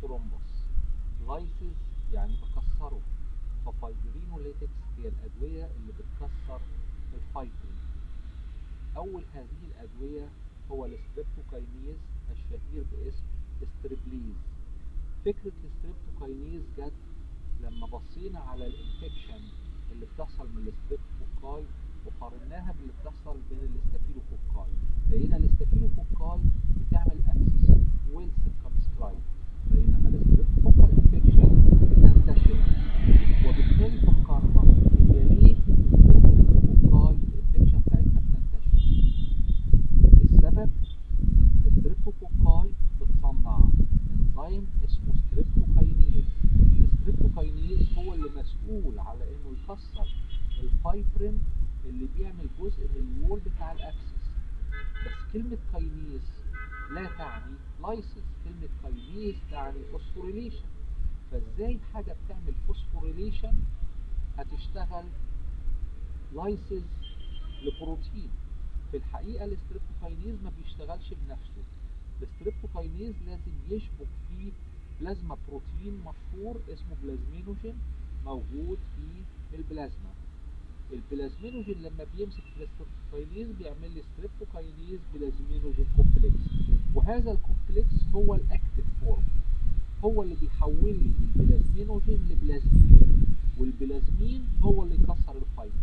الثرومبس لايسز يعني بكسره ففايبرينوليتكس هي الأدوية اللي بتكسر الفايبرين أول هذه الأدوية هو الستريبتوكاينيز الشهير باسم ستريبليز فكرة الستريبتوكاينيز جت لما بصينا على الانفكشن اللي بتحصل من الستريبتوكاي وقارناها باللي بتحصل بين الاستافيلوكوكاي لقينا الاستافيلوكوكاي بتعمل اكسس ويل سيركمسكرايب بينما الستريبتوكوكال انفكشن بتنتشر وبالتالي فكرنا هي ليه الستريبتوكوكاي الانفكشن بتاعتها بتنتشر السبب ان الستريبتوكوكاي بتصنع انزيم اسمه ستريبتوكاينيز الستريبتوكاينيز هو اللي مسؤول على انه يكسر الفايبرين اللي بيعمل جزء من الوول بتاع الاكسس بس كلمة كاينيز لا تعني لايسيس كلمة كاينيز تعني فوسفوريليشن فازاي حاجة بتعمل فوسفوريليشن هتشتغل لايسيس لبروتين في الحقيقة الستريبتوكاينيز ما بيشتغلش بنفسه الستريبتوكاينيز لازم يشبك فيه بلازما بروتين مشهور اسمه بلازمينوجين موجود في البلازما البلازمينوجين لما بيمسك في الستريبتوكاينيز بيعمل لي ستريبتوكاينيز بلازمينوجين كومبلكس وهذا الكومبلكس هو الاكتف فورم هو اللي بيحول لي البلازمينوجين لبلازمين والبلازمين هو اللي يكسر الفايبر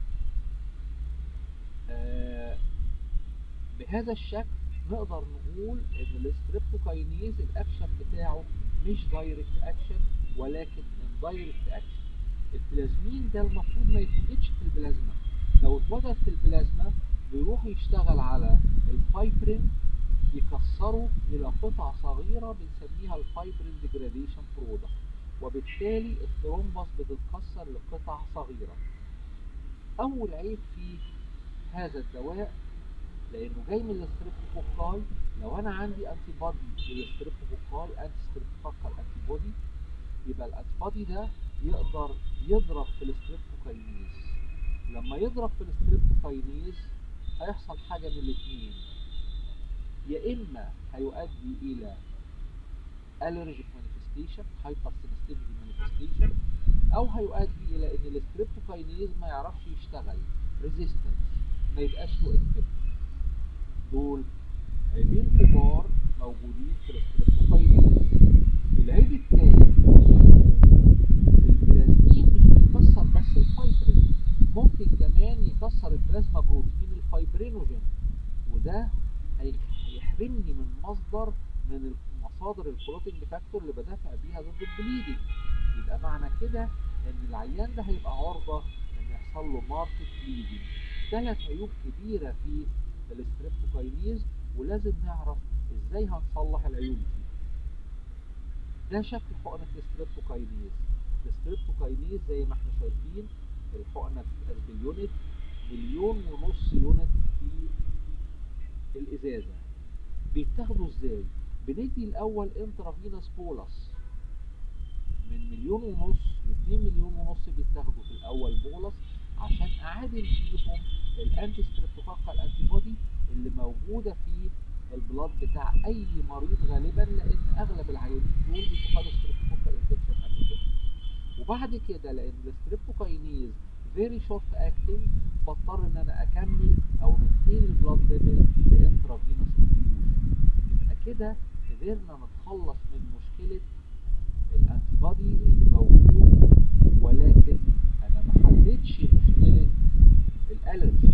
آه بهذا الشكل نقدر نقول ان الستريبتوكاينيز الاكشن بتاعه مش دايركت اكشن ولكن اندايركت اكشن البلازمين ده المفروض ما يتوجدش في البلازما لو اتوجد في البلازما بيروح يشتغل على الفايبرين يكسره الى قطع صغيره بنسميها الفايبرين ديجراديشن برودكت وبالتالي الثرومبس بتتكسر لقطع صغيره اول عيب في هذا الدواء لانه جاي من الستريبتوكوكاي لو انا عندي انتي بودي للستريبتوكوكاي انتي ستريبتوكوكال انتي بودي يبقى الانتي بودي ده يقدر يضرب في الستريبتوكاينيز لما يضرب في الستريبتوكاينيز هيحصل حاجه من الاثنين يا اما هيؤدي الى allergic manifestation hyper sensitivity manifestation او هيؤدي الى ان الستريبتوكاينيز ما يعرفش يشتغل resistance ما يبقاش له افكت دول عيبين كبار موجودين في الستريبتوكاينيز العيب الثاني البلازمين مش بيكسر بس الفايبرين ممكن كمان يكسر البلازما بروتين الفايبرينوجين وده هيحرمني من مصدر من مصادر الكلوتنج فاكتور اللي بدافع بيها ضد البليدنج يبقى معنى كده ان العيان ده هيبقى عرضه ان يحصل له ماركت بليدنج ثلاث عيوب كبيره في الستريبتوكاينيز ولازم نعرف ازاي هنصلح العيوب دي ده شكل حقنة الستريبتوكاينيز الستريبتوكاينيز زي ما احنا شايفين الحقنة باليونت مليون ونص يونت في الازازة بيتاخدوا ازاي بندي الاول انترافينوس بولس من مليون ونص ل 2 مليون ونص بيتاخدوا في الاول بولس عشان اعادل فيهم الانتي ستريبتوكوكال انتي بودي اللي موجوده في البلاد بتاع اي مريض غالبا لان اغلب العيانين دول بيفقدوا ستريبتوكوكال انفكشن قبل كده وبعد كده لان الستريبتوكاينيز فيري شورت اكتنج بضطر ان انا اكمل او منتين البلاد ليفل بانترافينوس انفيوجن يبقى كده قدرنا نتخلص من مشكله الانتي بودي اللي موجود ولكن انا ما حلتش مشكله الالرجي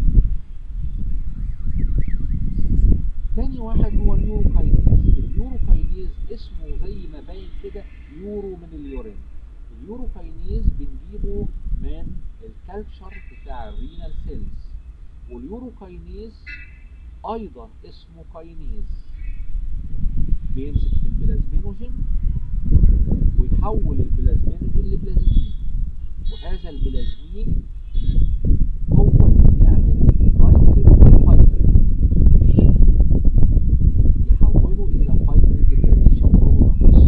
تاني واحد هو اليوروكاينيز اليوروكاينيز اسمه زي ما باين كده يورو من اليورين اليوروكاينيز بنجيبه من الكالتشر بتاع الرينال سيلز واليوروكاينيز ايضا اسمه كاينيز بيمسك في البلازمينوجين ويحول البلازمينوجين لبلازمين وهذا البلازمين هو اللي بيعمل لايسيس للفايبرين يحوله الى فايبرين ديجراديشن برودكتس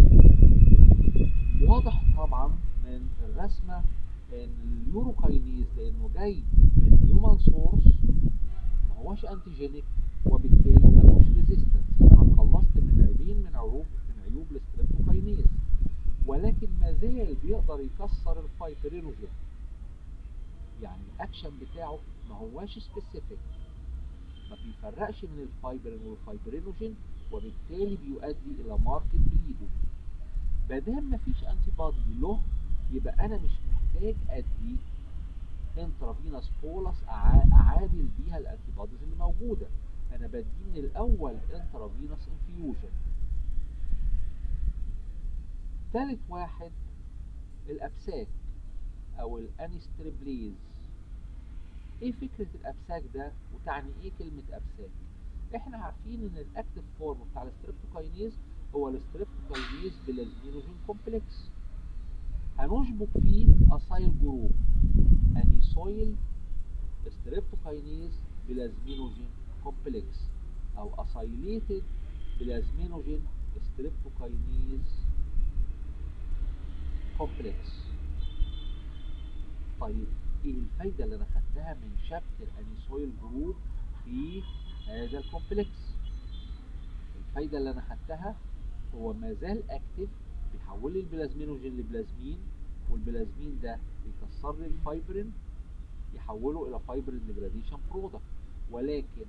واضح طبعا من الرسمه ان اليوروكاينيز لانه جاي من هيومن سورس ما هوش انتيجينيك وبالتالي ملوش ريزيستنس يبقى انا اتخلصت من عيبين من عيوب من عيوب الستريبتوكاينيز ولكن ما زال بيقدر يكسر الفايبرينوجين يعني الاكشن بتاعه ما هواش سبيسيفيك ما بيفرقش من الفايبرين والفايبرينوجين وبالتالي بيؤدي الى ماركت بليدنج ما دام مفيش انتي بادي له يبقى انا مش محتاج ادي انترافينوس بولس اعادل بيها الانتي بوديز اللي موجوده انا بدي من الاول انترافينوس انفيوجن ثالث واحد الابساك او الانستريبليز ايه فكره الابساك ده وتعني ايه كلمه ابساك احنا عارفين ان الاكتف فورم بتاع الستريبتوكاينيز هو الستريبتوكاينيز بلازمينوجين كومبلكس هنشبك فيه اسايل جروب انيسويل ستريبتوكاينيز بلازمينوجين كومبلكس او اسايليتد بلازمينوجين ستريبتوكاينيز كومبلكس طيب ايه الفايدة اللي انا خدتها من شبك الانيسويل جروب في هذا الكومبلكس الفايدة اللي انا خدتها هو ما زال اكتف بيحول لي البلازمينوجين لبلازمين والبلازمين ده بيكسر لي الفايبرين يحوله الى فايبرين ديجراديشن برودكت ولكن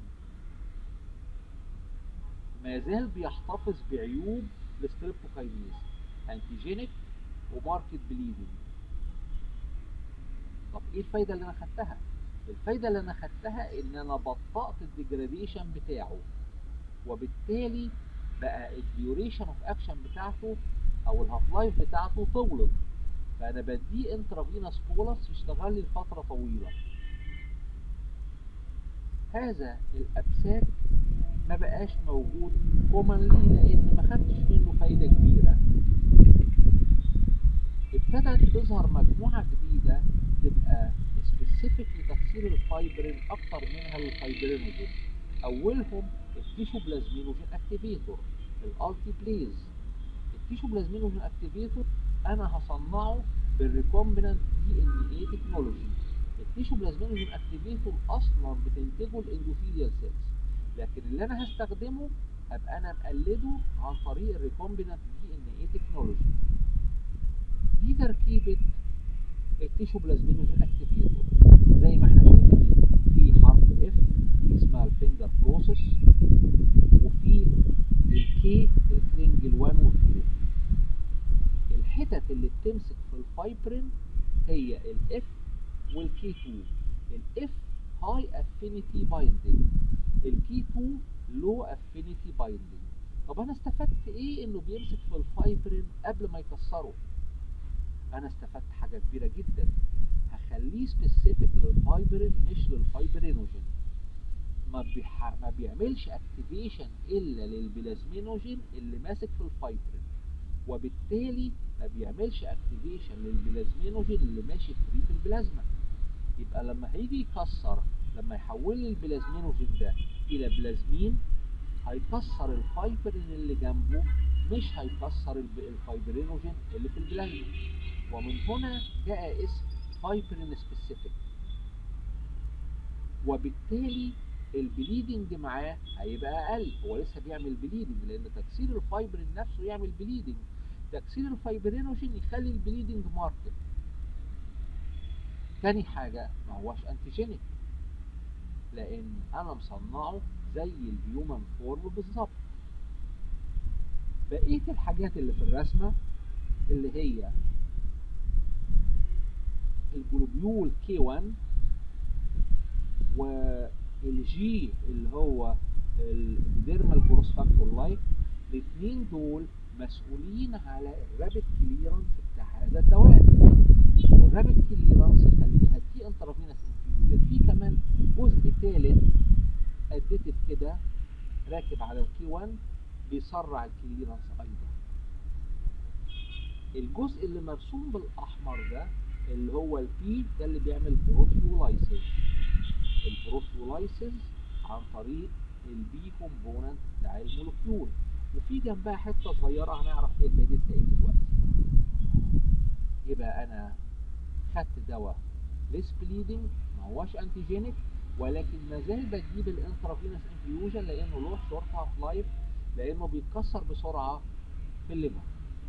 ما زال بيحتفظ بعيوب الستريبتوكاينيز انتيجينيك وماركت بليدنج طب ايه الفايده اللي انا خدتها الفايده اللي انا خدتها ان انا بطأت الديجراديشن بتاعه وبالتالي بقى الديوريشن اوف اكشن بتاعته او الهاف لايف بتاعته طولت فانا بديه انترافينوس بولس يشتغل لي لفتره طويله هذا الابساك ما بقاش موجود كومنلي لان ما خدتش منه فايده كبيره ابتدت تظهر مجموعه جديده تبقى سبيسيفيك لتكسير الفايبرين اكتر منها للفايبرينوجين اولهم التيشو بلازمينوجين اكتيفيتور الالتي بليز التيشو بلازمينوجين اكتيفيتور انا هصنعه بالريكومبيننت دي ان اي تكنولوجي التيشو بلازمينوجين اكتيفيتور اصلا بتنتجه الاندوثيليال سيلز لكن اللي انا هستخدمه هبقى انا مقلده عن طريق الريكومبيننت دي ان اي تكنولوجي دي تركيبه التيشو بلازمينوجين اكتيفيتور زي ما احنا شايفين في حرف اف دي اسمها الفينجر بروسيس وفي الكي الكرينجل 1 و 2 الحتت اللي بتمسك في الفايبرين هي الاف والكي 2 الاف هاي افينيتي بايندينج الكي 2 لو افينيتي بايندينج طب انا استفدت ايه انه بيمسك في الفايبرين قبل ما يكسره انا استفدت حاجه كبيره جدا هخليه سبيسيفيك للفايبرين مش للفايبرينوجين ما, بيح... ما بيعملش اكتيفيشن الا للبلازمينوجين اللي ماسك في الفايبرين وبالتالي ما بيعملش اكتيفيشن للبلازمينوجين اللي ماشي فري في البلازما يبقى لما هيجي يكسر لما يحول لي البلازمينوجين ده الى بلازمين هيكسر الفايبرين اللي جنبه مش هيكسر الفايبرينوجين اللي في البلازما ومن هنا جاء اسم فايبرين سبيسيفيك وبالتالي البليدنج معاه هيبقى اقل هو لسه بيعمل بليدنج لان تكسير الفايبرين نفسه يعمل بليدنج تكسير الفايبرينوجين يخلي البليدنج ماركت تاني حاجة ما هوش انتيجينيك لان انا مصنعه زي الهيومن فورم بالظبط بقية الحاجات اللي في الرسمة اللي هي الجلوبيول كي 1 والجي اللي هو الديرمال جروس فاكتور لايك الاثنين دول مسؤولين على الرابid كليرنس بتاع هذا الدواء والرابid كليرنس يخليني هدي انترافينس انفيوجن في كمان جزء ثالث اديتف كده راكب على الكي 1 بيسرع الكليرنس ايضا الجزء اللي مرسوم بالاحمر ده اللي هو البي ده اللي بيعمل بروتيولايسيس البروتيولايسيس عن طريق البي كومبوننت بتاع المولكيول وفي جنبها حته صغيره هنعرف ايه فايدتها ايه دلوقتي يبقى انا خدت دواء ليس بليدنج ما هوش انتيجينيك ولكن ما زال بجيب الانترافينوس انفيوجن لانه له شورت هاف لايف لانه بيتكسر بسرعه في الليفر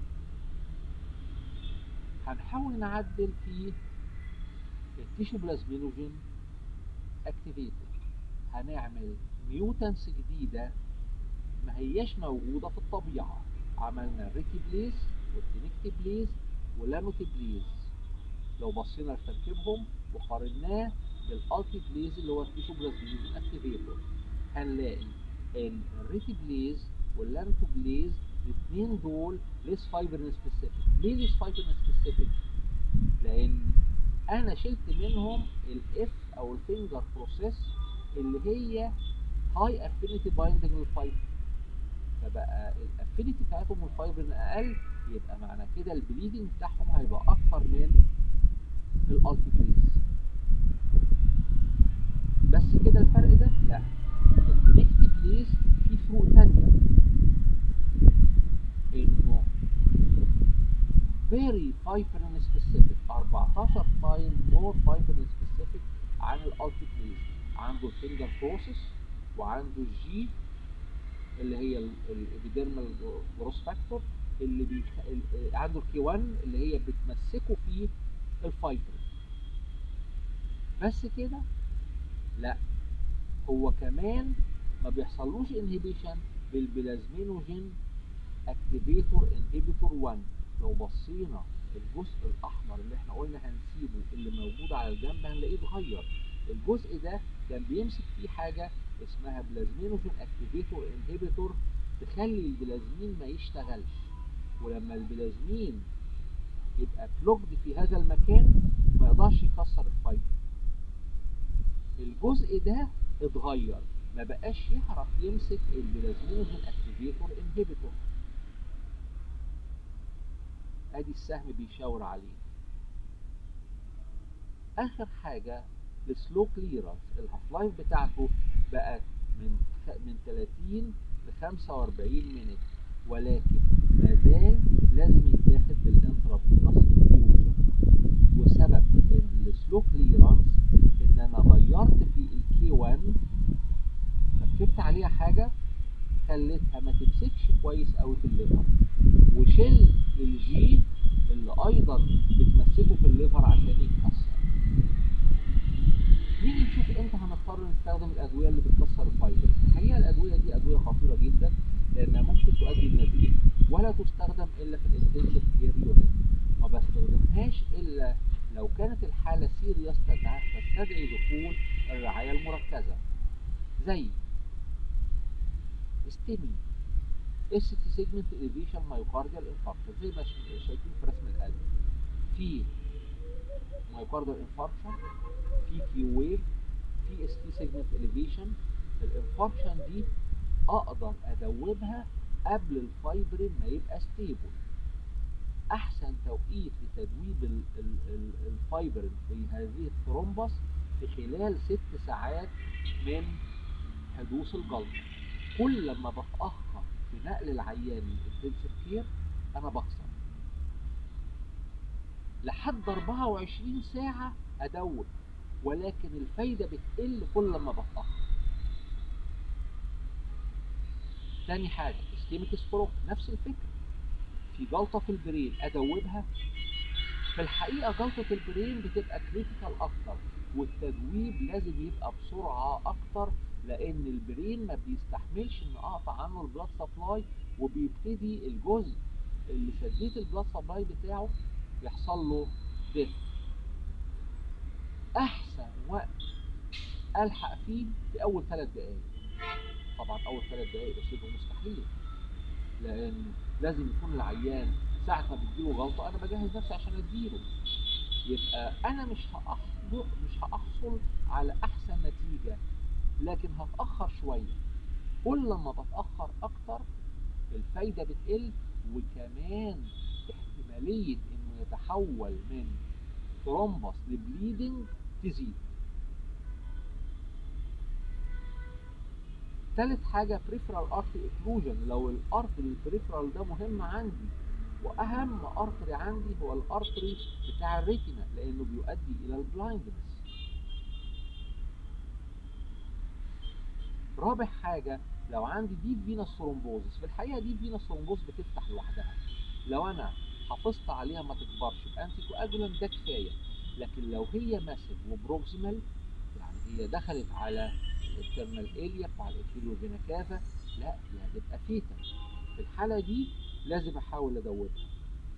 هنحاول نعدل في التيشو بلازمينوجين اكتيفيتد هنعمل ميوتانس جديدة ما هياش موجودة في الطبيعة عملنا الريتيبليز والتنكتيبليز واللانوتيبليز لو بصينا لتركيبهم وقارناه بالالتيبليز اللي هو التيشو بلازمينوجين اكتيفيتور هنلاقي ان الريتيبليز واللانوتيبليز الاثنين دول ليس فايبرين سبيسيفيك ليه ليس فايبرين سبيسيفيك لان انا شلت منهم الاف او الفينجر بروسيس اللي هي هاي افينيتي بايندنج للفايبر فبقى الافينيتي بتاعتهم الفايبرين اقل يبقى معنى كده البليدنج بتاعهم هيبقى اكتر من الالتيبليز بس كده الفرق ده لا الكونكتيبليز في فروق تانية انه very fibrin specific 14 time more fibrin specific عن الالتيبليز عنده الفينجر بروسيس وعنده الجي اللي هي الابيديرمال جروس فاكتور اللي بيخ... ال- عنده الكي 1 اللي هي بتمسكه في الفايبر بس كده لا هو كمان ما بيحصلوش انهبيشن بالبلازمينوجين اكتيفيتور انهبيتور 1 لو بصينا الجزء الاحمر اللي احنا قلنا هنسيبه اللي موجود على الجنب هنلاقيه اتغير الجزء ده كان بيمسك فيه حاجه اسمها بلازمينوجين اكتيفيتور انهبيتور تخلي البلازمين ما يشتغلش ولما البلازمين يبقى بلوكد في هذا المكان ما يقدرش يكسر الفايبر الجزء ده اتغير ما بقاش يعرف يمسك البلازمينوجين اكتيفيتور انهبيتور ادي السهم بيشاور عليه اخر حاجه السلو كليرنس الهاف لايف بتاعته بقت من خ- من 30 ل 45 مينت ولكن ما زال لازم يتاخد بالانترافينوس انفيوجن وسبب السلو كليرنس ان انا غيرت في الكي 1 ركبت عليها حاجه خليتها ما تمسكش كويس قوي في الليفر وشل الجي اللي ايضا بتمسكه في الليفر عشان يتكسر نيجي نشوف امتى هنضطر نستخدم الادويه اللي بتكسر الفايبر الحقيقه الادويه دي ادويه خطيره جدا لانها ممكن تؤدي لنزيف ولا تستخدم الا في الانتنسيف كير يونت ما بستخدمهاش الا لو كانت الحاله سيريس تستدعي دخول الرعايه المركزه زي ستيمي اس تي سيجمنت اليفيشن مايوكارديال انفاركشن زي ما ش- شايفين في رسم القلب في مايوكارديال انفاركشن في كيو ويف في اس تي سيجمنت اليفيشن الانفاركشن دي اقدر ادوبها قبل الفايبرين ما يبقى ستيبل احسن توقيت لتدويب ال- ال- ال- الفايبرين في هذه الثرومبس في خلال ست ساعات من حدوث الجلطه كل ما بتاخر في نقل العيان للانتنسيف كير انا بخسر لحد 24 ساعه ادوب ولكن الفايده بتقل كل ما بتاخر تاني حاجه اسكيميك ستروك نفس الفكره في جلطه في البرين ادوبها في الحقيقه جلطه البرين بتبقى كريتيكال اكتر والتدويب لازم يبقى بسرعه اكتر لان البرين ما بيستحملش ان اقطع عنه البلاد سبلاي وبيبتدي الجزء اللي سديت البلاد سبلاي بتاعه يحصل له ديث احسن وقت الحق فيه في اول ثلاث دقائق طبعا اول ثلاث دقائق ده شبه مستحيل لان لازم يكون العيان ساعة ما بتجيله غلطة انا بجهز نفسي عشان اديله يبقى انا مش هأحضر مش هأحصل على احسن نتيجة لكن هتأخر شوية كل ما بتأخر اكتر الفايدة بتقل وكمان احتمالية انه يتحول من ثرومبس لبليدنج تزيد تالت حاجة peripheral artery occlusion لو الارتري البريفرال ده مهم عندي واهم ارتري عندي هو الارتري بتاع الريتنا لانه بيؤدي الى البلايندنس رابع حاجة لو عندي ديب فينس ثرومبوزس في الحقيقه ديب فينس ثرومبوز بتفتح لوحدها لو انا حافظت عليها ما تكبرش بانتي كواجولانت ده كفايه لكن لو هي ماسف وبروكسيمال يعني هي دخلت على الانترنال اريا بتاع الانفيريور فينا كافا لا دي هتبقى فيتا في الحاله دي لازم احاول ادوبها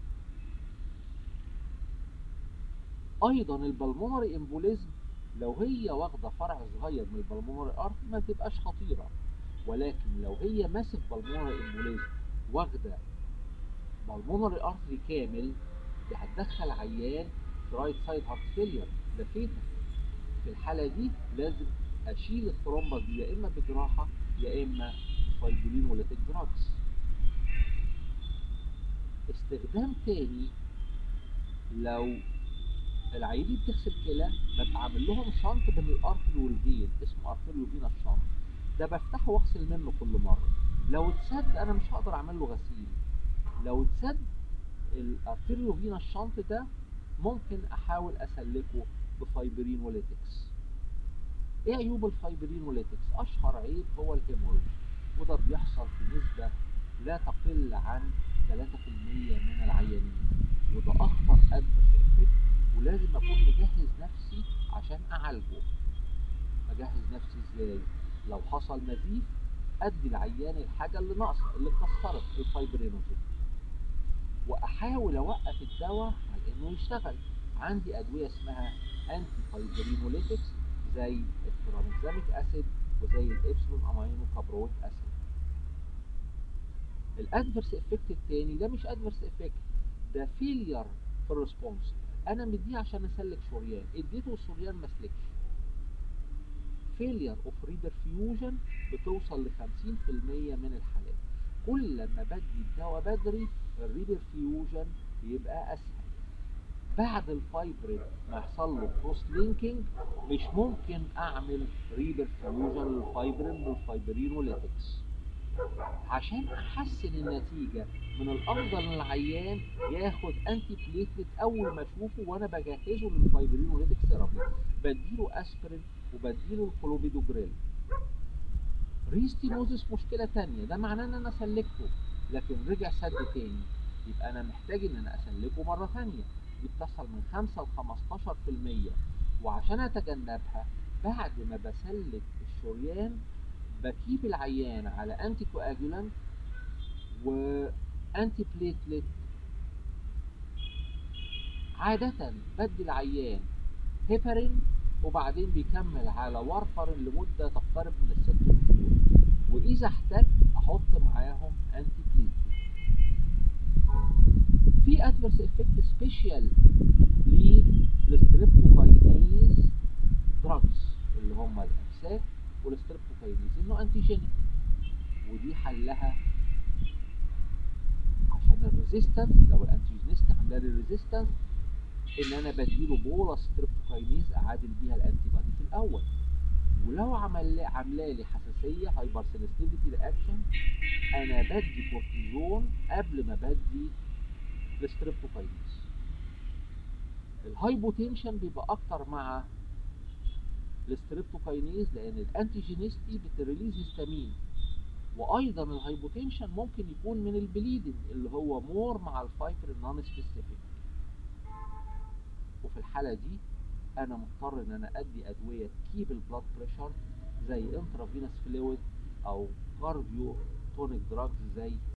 ايضا البلمونري امبوليزم لو هي واخده فرع صغير من البلمونري ارت ما تبقاش خطيره ولكن لو هي ماسف بالمونري امبوليزم واخده بالمونري ارتري كامل دي هتدخل عيان في رايت سايد هارت فيلير ده فيتا في الحاله دي لازم اشيل الثرومبس دي يا اما بجراحه يا اما فايبرين ولاتيك دراجز استخدام تاني لو العيانين بتغسل كلى ببقى عامل لهم شنط بين الارتري والفين اسمه ارتريو فينا الشنط ده بفتحه واغسل منه كل مره لو اتسد انا مش هقدر اعمل له غسيل لو اتسد الارتريو فينا الشنط ده ممكن احاول اسلكه بفايبرين وليتكس ايه عيوب الفايبرين وليتكس اشهر عيب هو الهيموريج وده بيحصل في نسبه لا تقل عن 3% من العيانين وده اخطر ادفرس افكت ولازم اكون مجهز نفسي عشان اعالجه اجهز نفسي ازاي لو حصل نزيف ادي العيان الحاجه اللي ناقصه اللي اتكسرت في الفايبرينوجين واحاول اوقف الدواء على انه يشتغل عندي ادويه اسمها انتي فايبرينوليتكس زي الترانكزاميك اسيد وزي الابسلون امينو كابرويك اسيد الادفرس افكت التاني ده مش ادفرس افكت ده فيلير في الريسبونس انا مديه عشان اسلك شريان اديته الشريان ما سلكش فيلير اوف ريبرفيوجن بتوصل ل 50% من الحالات كل ما بدي الدواء بدري الريبرفيوجن بيبقى اسهل بعد الفايبرين ما يحصل له كروس لينكينج مش ممكن اعمل ريبرفيوجن للفايبرين بالفايبرينوليتكس عشان احسن النتيجه من الافضل ان العيان ياخد انتي بليتلت اول ما اشوفه وانا بجهزه للفايبرينوليتكس ثيرابي بديله اسبرين وبديله الكلوبيدوجريل ريستينوزس مشكله تانية ده معناه ان انا سلكته لكن رجع سد تاني يبقى انا محتاج ان انا اسلكه مره تانية دي بتحصل من 5 ل 15% وعشان اتجنبها بعد ما بسلك الشريان بجيب العيان على انتي كواجولانت وانتي بليتلت عادة بدي العيان هيبرين وبعدين بيكمل على وارفرين لمدة تقترب من الست شهور وإذا احتاج أحط معاهم أنتي بليتلت في ادفرس افكت سبيشال للستريبتوكاينيز دراجز اللي هم الامساك والستريبتوكاينيز انه انتيجينيك ودي حلها عشان الريزيستنس لو الانتيجينيست عامله لي ريزيستنس ان انا بديله بولا ستريبتوكاينيز اعادل بيها الانتي بادي في الاول ولو عمل عامله لي حساسيه هايبر سنسيتيفيتي رياكشن انا بدي كورتيزون قبل ما بدي الستريبتوكاينيز الهايبوتنشن بيبقى اكتر مع الستريبتوكاينيز لان الانتيجينيستي بتريليز هيستامين وايضا الهايبوتنشن ممكن يكون من البليدنج اللي هو مور مع الفايبر نون سبيسيفيك وفي الحاله دي انا مضطر ان انا ادي ادويه تكيب البلاد بريشر زي انترافينوس فلويد او كارديو تونيك دراجز زي